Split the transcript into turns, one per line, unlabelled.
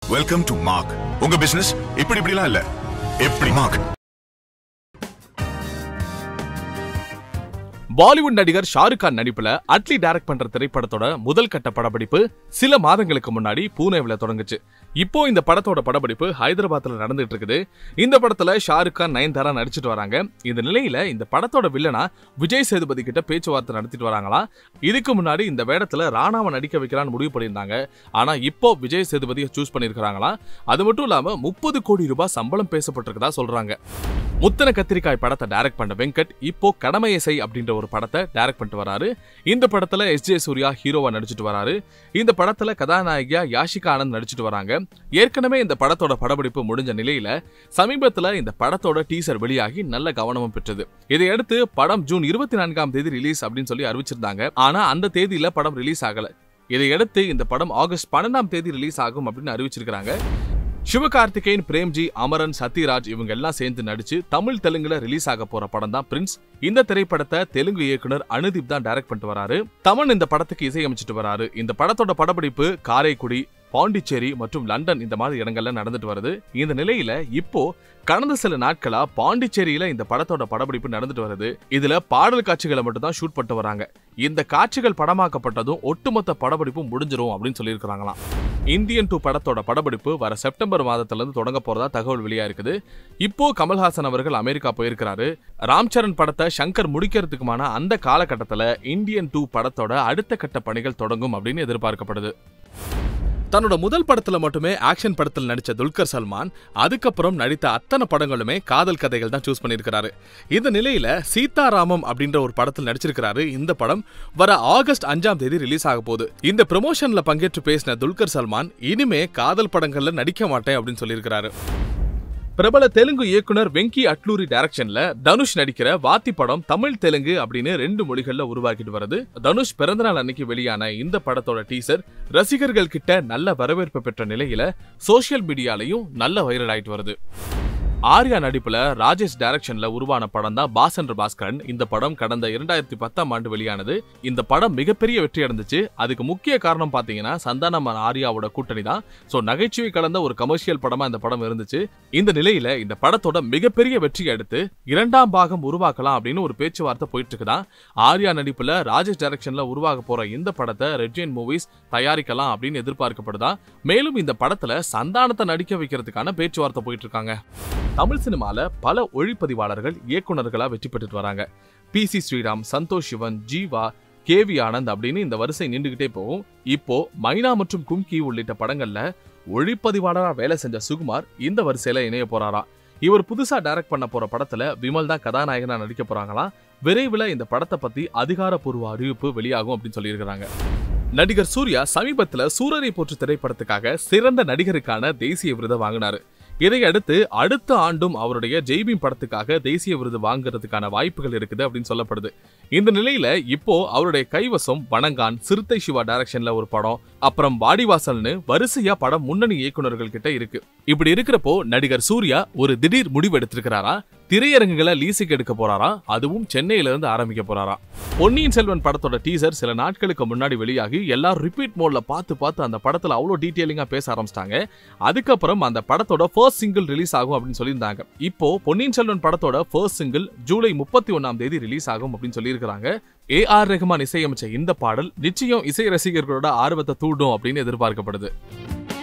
welcome to Mark உங்க business இப்படி இப்படிலாம் இல்ல எப்படி மார்க்
பாலிவுட் நடிகர் ஷாருக் கான் நடிப்புல அட்லி டைரக்ட் பண்ற திரைப்படத்தோட முதல் கட்ட படப்பிடிப்பு சில மாதங்களுக்கு முன்னாடி பூனேவில் தொடங்குச்சு இப்போ இந்த படத்தோட படப்பிடிப்பு ஹைதராபாத்ல நடந்துட்டு இருக்குது இந்த படத்துல ஷாருக் கான் நயன்தாரா நடிச்சிட்டு வராங்க இந்த நிலையில இந்த படத்தோட வில்லனா விஜய் சேதுபதி கிட்ட பேச்சுவார்த்தை நடத்திட்டு வராங்களாம் இதுக்கு முன்னாடி இந்த வேடத்துல ராணாவை நடிக்க வைக்கலாம்னு முடிவு பண்ணியிருந்தாங்க ஆனா இப்போ விஜய் சேதுபதியை சூஸ் பண்ணியிருக்காங்களாம் அது மட்டும் இல்லாம முப்பது கோடி ரூபாய் சம்பளம் பேசப்பட்டிருக்கதா சொல்றாங்க முத்தன கத்திரிக்காய் படத்தை டைரக்ட் பண்ண வெங்கட் இப்போ கடமையை செய் அப்படின்ற ஒரு படத்தை டைரக்ட் பண்ணிட்டு வராரு இந்த படத்துல எஸ் ஜே சூர்யா ஹீரோவா நடிச்சிட்டு வராரு இந்த படத்துல கதாநாயகியா யாஷிகா ஆனந்த் நடிச்சிட்டு வராங்க ஏற்கனவே இந்த படத்தோட படப்பிடிப்பு முடிஞ்ச நிலையில சமீபத்துல இந்த படத்தோட டீசர் வெளியாகி நல்ல கவனமும் பெற்றது இதையடுத்து படம் ஜூன் இருபத்தி நான்காம் தேதி ரிலீஸ் அப்படின்னு சொல்லி அறிவிச்சிருந்தாங்க ஆனா அந்த தேதியில படம் ரிலீஸ் ஆகல இதையடுத்து இந்த படம் ஆகஸ்ட் பன்னெண்டாம் தேதி ரிலீஸ் ஆகும் அப்படின்னு அறிவிச்சிருக்காங்க சிவகார்த்திகேயன் பிரேம்ஜி அமரன் சத்யராஜ் இவங்க எல்லாம் சேர்ந்து நடிச்சு தமிழ் தெலுங்குல ரிலீஸ் ஆக போற படம் தான் பிரின்ஸ் இந்த திரைப்படத்தை தெலுங்கு இயக்குனர் அனுதீப் தான் டைரக்ட் பண்ணிட்டு வராரு தமன் இந்த படத்துக்கு இசையமைச்சிட்டு வராரு இந்த படத்தோட படப்பிடிப்பு காரைக்குடி பாண்டிச்சேரி மற்றும் லண்டன் இந்த மாதிரி இடங்கள்ல நடந்துட்டு வருது இந்த நிலையில இப்போ கடந்த சில நாட்களா பாண்டிச்சேரியில இந்த படத்தோட படப்பிடிப்பு நடந்துட்டு வருது இதுல பாடல் காட்சிகளை மட்டும் தான் ஷூட் பண்ணிட்டு வராங்க இந்த காட்சிகள் படமாக்கப்பட்டதும் ஒட்டுமொத்த படப்பிடிப்பும் முடிஞ்சிரும் அப்படின்னு சொல்லியிருக்கிறாங்களாம் இந்தியன் டூ படத்தோட படப்பிடிப்பு வர செப்டம்பர் மாதத்துல இருந்து தொடங்க போறதா தகவல் வெளியா இருக்குது இப்போ கமல்ஹாசன் அவர்கள் அமெரிக்கா போயிருக்கிறாரு ராம்சரண் படத்தை சங்கர் முடிக்கிறதுக்குமான அந்த காலகட்டத்துல இந்தியன் டூ படத்தோட அடுத்த கட்ட பணிகள் தொடங்கும் அப்படின்னு எதிர்பார்க்கப்படுது தன்னோட முதல் படத்துல மட்டுமே ஆக்ஷன் படத்தில் நடிச்ச துல்கர் சல்மான் அதுக்கப்புறம் நடித்த அத்தனை படங்களுமே காதல் கதைகள் தான் சூஸ் பண்ணியிருக்கிறாரு இந்த நிலையில சீதாராமம் அப்படின்ற ஒரு படத்தில் நடிச்சிருக்கிறாரு இந்த படம் வர ஆகஸ்ட் அஞ்சாம் தேதி ரிலீஸ் ஆக போகுது இந்த ப்ரமோஷன்ல பங்கேற்று பேசின துல்கர் சல்மான் இனிமே காதல் படங்கள்ல நடிக்க மாட்டேன் அப்படின்னு சொல்லியிருக்கிறாரு பிரபல தெலுங்கு இயக்குனர் வெங்கி அட்லூரி டைரக்ஷன்ல தனுஷ் நடிக்கிற வாத்தி படம் தமிழ் தெலுங்கு அப்படின்னு ரெண்டு மொழிகள்ல உருவாக்கிட்டு வருது தனுஷ் பிறந்தநாள் அன்னைக்கு வெளியான இந்த படத்தோட டீசர் ரசிகர்கள் கிட்ட நல்ல வரவேற்பு பெற்ற நிலையில சோஷியல் மீடியாலையும் நல்ல வைரல் ஆயிட்டு வருது ஆர்யா நடிப்புல ராஜேஷ் டைரக்ஷன்ல உருவான படம் தான் பாஸ் என்ற பாஸ்கரன் இந்த படம் கடந்த இரண்டாயிரத்தி பத்தாம் ஆண்டு வெளியானது இந்த படம் மிகப்பெரிய வெற்றி அடைந்துச்சு அதுக்கு முக்கிய காரணம் பாத்தீங்கன்னா சந்தானம் ஆர்யாவோட கூட்டணி தான் சோ நகைச்சுவை கலந்த ஒரு கமர்ஷியல் படமா இந்த படம் இருந்துச்சு இந்த நிலையில இந்த படத்தோட மிகப்பெரிய வெற்றி அடுத்து இரண்டாம் பாகம் உருவாக்கலாம் அப்படின்னு ஒரு பேச்சுவார்த்தை போயிட்டு இருக்குதான் ஆர்யா நடிப்புல ராஜேஷ் டைரக்ஷன்ல உருவாக போற இந்த படத்தை ரெட்ஜெயின் மூவிஸ் தயாரிக்கலாம் அப்படின்னு எதிர்பார்க்கப்படுதா மேலும் இந்த படத்துல சந்தானத்தை நடிக்க வைக்கிறதுக்கான பேச்சுவார்த்தை போயிட்டு இருக்காங்க தமிழ் சினிமால பல ஒளிப்பதிவாளர்கள் இயக்குனர்களா வெற்றி பெற்றுட்டு வராங்க P C Sriram Santosh Sivan Jeeva K V Anand அப்படின்னு இந்த வரிசை நின்றுகிட்டே போகும் இப்போ மைனா மற்றும் கும்கி உள்ளிட்ட படங்கள்ல ஒளிப்பதிவாளரா வேலை செஞ்ச சுகுமார் இந்த வரிசையில இணைய போறாராம் இவர் புதுசா டைரக்ட் பண்ண போற படத்துல விமல் தான் கதாநாயகனா நடிக்க போறாங்களாம் விரைவில் இந்த படத்தை பத்தி அதிகாரப்பூர்வ அறிவிப்பு வெளியாகும் அப்படின்னு சொல்லியிருக்கிறாங்க நடிகர் சூர்யா சமீபத்துல சூரரை போற்று திரைப்படத்துக்காக சிறந்த நடிகருக்கான தேசிய விருதை வாங்கினாரு இதையடுத்து அடுத்த ஆண்டும் அவருடைய ஜெய்பீம் படத்துக்காக தேசிய விருது வாங்குறதுக்கான வாய்ப்புகள் இருக்குது அப்படின்னு சொல்லப்படுது இந்த நிலையில இப்போ அவருடைய கைவசம் வணங்கான் சிறுத்தை சிவா டைரக்ஷன்ல ஒரு படம் அப்புறம் வாடிவாசல்னு வரிசையா படம் முன்னணி இயக்குனர்கள் கிட்ட இருக்கு இப்படி இருக்கிறப்போ நடிகர் சூர்யா ஒரு திடீர் முடிவு எடுத்திருக்கிறாரா திரையரங்குகளை லீஸுக்கு எடுக்க போறாரா அதுவும் சென்னையில இருந்து ஆரம்பிக்க போறாரா பொன்னியின் செல்வன் படத்தோட டீசர் சில நாட்களுக்கு முன்னாடி வெளியாகி எல்லாரும் ரிப்பீட் மோட்ல பார்த்து பார்த்து அந்த படத்துல அவ்வளோ டீட்டெயிலிங்கா பேச ஆரம்பிச்சிட்டாங்க அதுக்கப்புறம் அந்த படத்தோட ஃபர்ஸ்ட் சிங்கிள் ரிலீஸ் ஆகும் அப்படின்னு சொல்லியிருந்தாங்க இப்போ பொன்னியின் செல்வன் படத்தோட ஃபர்ஸ்ட் சிங்கிள் ஜூலை முப்பத்தி ஒன்னாம் தேதி ரிலீஸ் ஆகும் அப்படின்னு சொல்லியிருக்காங்க ஏ ஆர் ரஹ்மான் இசையமைச்ச இந்த பாடல் நிச்சயம் இசை ரசிகர்களோட ஆர்வத்தை தூண்டும் அப்படின்னு எதிர்பார்க்கப்படுது